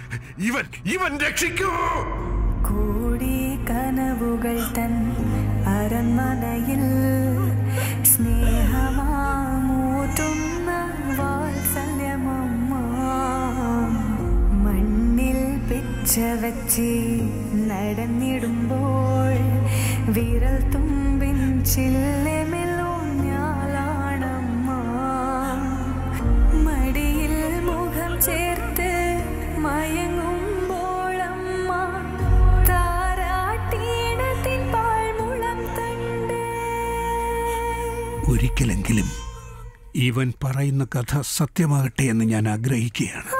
ഇവൻ ഇവൻ രക്ഷിക്കൂ കൂടി കനവുകൾ തൻ അരന്മനയിൽ സ്നേഹമാമൂറ്റുന്ന വാത്സല്യമമ്മ മണ്ണിൽ പിച്ച വച്ച് നടന്നിടുമ്പോൾ വിരൽ തുമ്പിൻ ചില്ലമിലൂഞ്ഞാലാണമ്മ മടിയിൽ മുഖം ചേർത്ത് മയങ്ങുമ്പോഴമ്മ താരാട്ടീണത്തിൻ പാഴ്മുളം തണ്ട് ഒരിക്കലെങ്കിലും ഇവൻ പറയുന്ന കഥ സത്യമാകട്ടെ എന്ന് ഞാൻ ആഗ്രഹിക്കുകയാണ്